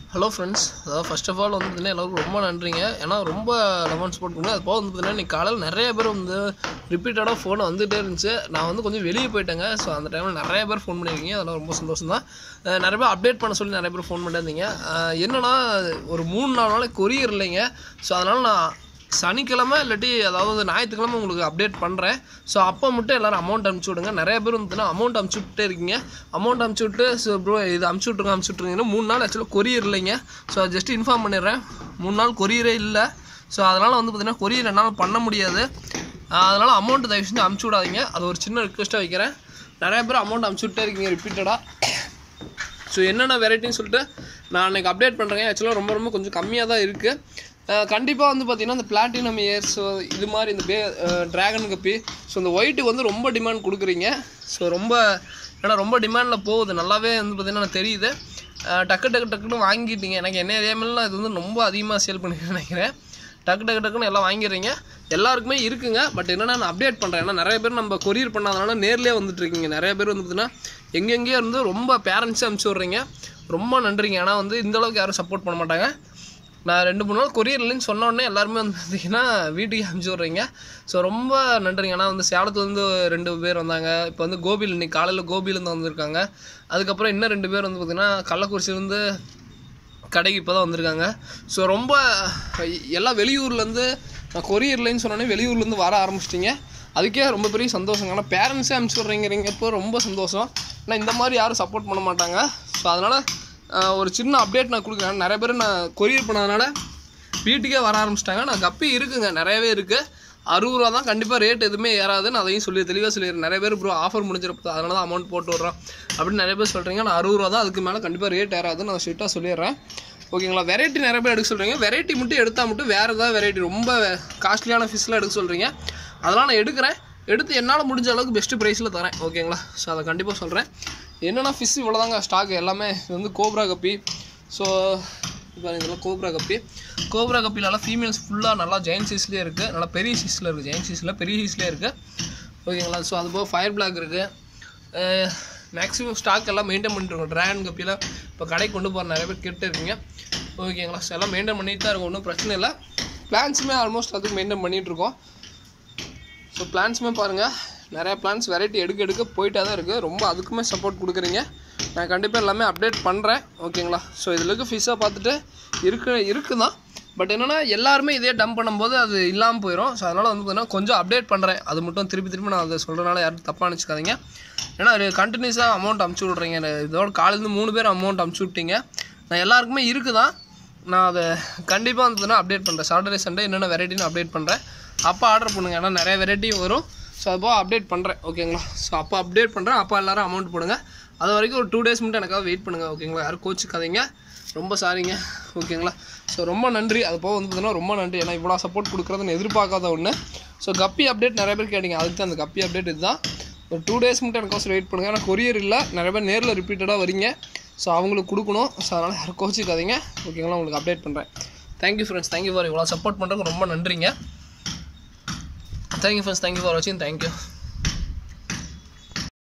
hello friends அதாவது first of all வந்து பார்த்தீங்கன்னா எல்லாருக்கும் ரொம்ப நன்றிங்க ஏன்னா ரொம்ப லெவன் சப்போர்ட் பண்ணி அது போக வந்து பார்த்தீங்கன்னா இன்னைக்கு காலையில் நிறைய பேர் வந்து ரிப்பீட்டடாக ஃபோன் வந்துகிட்டே இருந்துச்சு நான் வந்து கொஞ்சம் வெளியே போயிட்டேங்க ஸோ அந்த டைமில் நிறைய பேர் ஃபோன் பண்ணியிருக்கீங்க அதெல்லாம் ரொம்ப சந்தோஷம் தான் அஹ் நிறைய பேர் அப்டேட் பண்ண சொல்லி நிறைய பேர் ஃபோன் பண்ணியிருந்தீங்க அஹ் என்னன்னா ஒரு மூணு நாலு நாளைக்கு கொரியர் இல்லைங்க ஸோ அதனால் நான் சனிக்கிழமை இல்லாட்டி அதாவது ஞாயிற்றுக்கிழமை உங்களுக்கு அப்டேட் பண்ணுறேன் ஸோ அப்போ மட்டும் எல்லோரும் அமௌண்ட் அனுப்பிச்சி விடுங்க நிறைய பேர் வந்துன்னா அமௌண்ட் அனுப்பிச்சி விட்டே இருக்கீங்க அமௌண்ட் அனுப்பிச்சி விட்டு ஸோ ப்ரோ இது அனுப்பிச்சி விட்ருங்க அனுப்பிச்சி விட்ருங்கன்னா மூணு நாள் ஆக்சுவலாக கொரியர் இல்லைங்க ஸோ ஜஸ்ட் இன்ஃபார்ம் பண்ணிடுறேன் மூணு நாள் கொரியரே இல்லை ஸோ அதனால் வந்து பார்த்தீங்கன்னா கொரியர் என்னால் பண்ண முடியாது அதனால் அமௌண்ட் தயவு செஞ்சு அனுப்பிச்சி விடாதீங்க அது ஒரு சின்ன ரிக்வெஸ்ட்டாக வைக்கிறேன் நிறைய பேர் அமௌண்ட் அனுப்பிச்சி விட்டே இருக்கீங்க ரிப்பீட்டடாக ஸோ என்னென்ன வெரைட்டின்னு சொல்லிட்டு நான் அன்றைக்கி அப்டேட் பண்ணுறேன் ஆக்சுவலாக ரொம்ப ரொம்ப கொஞ்சம் கம்மியாக தான் இருக்குது கண்டிப்பாக வந்து பார்த்திங்கன்னா இந்த பிளாட்டினம் இயர்ஸ் இது மாதிரி இந்த பே ட்ராகன் கப்பி ஸோ இந்த ஒயிட்டுக்கு வந்து ரொம்ப டிமாண்ட் கொடுக்குறீங்க ஸோ ரொம்ப ஏன்னா ரொம்ப டிமாண்டில் போகுது நல்லாவே வந்து பார்த்திங்கன்னா எனக்கு தெரியுது அஹ் டக்கு டக்கு டக்குன்னு வாங்கிட்டீங்க எனக்கு என்ன ஏரியாமெல்லாம் இது வந்து ரொம்ப அதிகமாக சேல் பண்ணி நினைக்கிறேன் டக்கு டக்கு டக்குன்னு எல்லாம் வாங்கிடுறீங்க எல்லாருக்குமே இருக்குங்க பட் என்னன்னா நான் அப்டேட் பண்ணுறேன் ஏன்னா நிறைய பேர் நம்ம கொரியர் பண்ணாதனால நேர்லேயே வந்துட்டு இருக்கீங்க நிறைய பேர் வந்து பார்த்தீங்கன்னா எங்கெங்கேயோ இருந்து ரொம்ப பேரண்ட்ஸே அனுப்பிச்சி விட்றீங்க ரொம்ப நன்றிங்க ஏன்னா வந்து இந்த அளவுக்கு யாரும் சப்போர்ட் பண்ண மாட்டாங்க நான் ரெண்டு மூணு நாள் கொரியர் இல்லைன்னு சொன்ன உடனே எல்லாருமே வந்து பார்த்தீங்கன்னா வீட்டுக்கு அனுப்பிச்சி விட்றீங்க ஸோ ரொம்ப நன்றிங்க ஏன்னா வந்து சேலத்துலேருந்து ரெண்டு பேர் வந்தாங்க இப்போ வந்து கோபியில் இன்னைக்கு காலையில் கோபியிலேருந்து வந்திருக்காங்க அதுக்கப்புறம் இன்னும் ரெண்டு பேர் வந்து பார்த்திங்கன்னா கள்ளக்குறிச்சியிலேருந்து கடைக்கு இப்போ தான் வந்திருக்காங்க ஸோ ரொம்ப எல்லாம் வெளியூர்லேருந்து நான் கொரியர் இல்லைன்னு சொன்னோன்னே வெளியூர்லேருந்து வர ஆரம்பிச்சிட்டிங்க அதுக்கே ரொம்ப பெரிய சந்தோஷங்க ஆனால் பேரண்ட்ஸே அனுப்பிச்சி விட்றீங்கிறப்போ ரொம்ப சந்தோஷம் ஆனால் இந்த மாதிரி யாரும் சப்போர்ட் பண்ண மாட்டாங்க ஸோ அதனால் ஒரு சின்ன அப்டேட் நான் கொடுக்குறேன் நிறைய பேர் நான் கொரியர் பண்ணதுனால வீட்டுக்கே வர ஆரம்பிச்சிட்டாங்க நான் கப்பி இருக்குங்க நிறையவே இருக்குது அறுபது ரூபா தான் கண்டிப்பாக ரேட் எதுவுமே ஏறாதுன்னு அதையும் சொல்லி தெளிவாக சொல்லிடுறேன் நிறைய பேர் ப்ரோ ஆஃபர் முடிஞ்சிருப்போம் அதனால தான் அமௌண்ட் போட்டு விட்றோம் அப்படின்னு நிறைய பேர் சொல்கிறீங்க நான் அறுபது ரூபா தான் அதுக்கு மேலே கண்டிப்பாக ரேட் ஏறாதுன்னு நான் ஸ்ட்ரிக்டாக சொல்லிடுறேன் ஓகேங்களா வெரைட்டி நிறைய பேர் எடுக்க சொல்கிறீங்க வெரைட்டி மட்டும் எடுத்தால் மட்டும் வேறு ஏதாவது வெரைட்டி ரொம்ப காஸ்ட்லியான ஃபிஷ்லாம் எடுக்க சொல்கிறீங்க அதெல்லாம் நான் எடுக்கிறேன் எடுத்து என்னால் முடிஞ்ச அளவுக்கு பெஸ்ட்டு ப்ரைஸில் தரேன் ஓகேங்களா ஸோ அதை கண்டிப்பாக சொல்கிறேன் என்னென்னா ஃபிஷ் இவ்வளோதாங்க ஸ்டாக் எல்லாமே இது வந்து கோப்ரா கப்பி ஸோ இப்போ இதெல்லாம் கோப்ரா கப்பி கோப்ரா கப்பிலலாம் ஃபீமேல்ஸ் ஃபுல்லாக நல்லா ஜெயின் சைஸ்லேயே இருக்குது நல்லா பெரிய சைஸில் இருக்குது ஜெயின் சைஸில் பெரிய சைஸ்லேயே இருக்குது ஓகேங்களா ஸோ அது போக ஃபயர் பிளாக் இருக்குது மேக்ஸிமம் ஸ்டாக் எல்லாம் மெயின்டைன் பண்ணிட்டு இருக்கோம் ட்ராகன் கப்பிலாம் இப்போ கடைக்கு கொண்டு போகிற நிறைய பேர் கேட்டு இருக்கீங்க ஓகேங்களா ஸோ எல்லாம் மெயின்டைன் பண்ணிட்டு தான் இருக்கும் ஒன்றும் பிரச்சனை இல்லை பிளான்ஸுமே ஆல்மோஸ்ட் அதுக்கு மெயின்டைன் பண்ணிகிட்டு இருக்கோம் ஸோ பிளான்ஸுமே பாருங்கள் நிறையா பிளான்ஸ் வெரைட்டி எடுக்க எடுக்க போயிட்டே தான் இருக்குது ரொம்ப அதுக்குமே சப்போர்ட் கொடுக்குறீங்க நான் கண்டிப்பாக எல்லாமே அப்டேட் பண்ணுறேன் ஓகேங்களா ஸோ இதில் இருக்க ஃபிஷ்ஷாக பார்த்துட்டு இருக்கு இருக்குது தான் பட் என்னென்னா எல்லாருமே இதே டம்ப் பண்ணும்போது அது இல்லாமல் போயிடும் ஸோ அதனால் வந்து பார்த்தீங்கன்னா கொஞ்சம் அப்டேட் பண்ணுறேன் அது மட்டும் திருப்பி திருப்பி நான் அதை சொல்கிறனால யாரும் தப்பாக நினச்சிக்காதீங்க ஏன்னா அது கண்டினியூஸாக அமௌண்ட் அமுச்சு விட்றீங்க இதோட காலேருந்து மூணு பேர் அமௌண்ட் அமுச்சு விட்டீங்க நான் எல்லாருக்குமே இருக்குதான் நான் அதை கண்டிப்பாக வந்து அப்டேட் பண்ணுறேன் சாட்டர்டே சண்டே என்னென்ன வெரைட்டின்னு அப்டேட் பண்ணுறேன் அப்போ ஆர்டர் பண்ணுங்க ஏன்னா நிறைய வெரைட்டி வரும் ஸோ அப்போ அப்டேட் பண்ணுறேன் ஓகேங்களா ஸோ அப்போ அப்டேட் பண்ணுறேன் அப்போ எல்லாரும் அமௌண்ட் போடுங்க அது வரைக்கும் ஒரு டூ டேஸ் மட்டும் எனக்காக வெயிட் பண்ணுங்கள் ஓகேங்களா யாரும் கோச்சிக்காதீங்க ரொம்ப சாரிங்க ஓகேங்களா ஸோ ரொம்ப நன்றி அது போக வந்து பார்த்தீங்கன்னா ரொம்ப நன்றி ஏன்னா இவ்வளோ சப்போர்ட் கொடுக்குறதுன்னு எதிர்பார்க்காத ஒன்று ஸோ கப்பி அப்டேட் நிறைய பேர் கேட்டிங்க அதுக்கு தான் அந்த கப்பி அப்டேட் இதுதான் ஒரு டூ டேஸ் மட்டும் எனக்கோசரம் வெயிட் பண்ணுங்கள் ஏன்னா கொரியர் இல்லை நிறைய பேர் நேரில் ரிப்பீட்டடாக வரீங்க ஸோ அவங்களுக்கு கொடுக்கணும் ஸோ அதனால் யாரும் கோச்சிக்காதீங்க ஓகேங்களா உங்களுக்கு அப்டேட் பண்ணுறேன் தேங்க்யூ ஃப்ரெண்ட்ஸ் தேங்க்யூ ஃபார் இவ்வளோ சப்போர்ட் பண்ணுறதுக்கு ரொம்ப நன்றிங்க தேங்க்யூ ஃப்ரெண்ட்ஸ் தேங்க்யூ ஃபார் வாட்சிங் தேங்க்யூ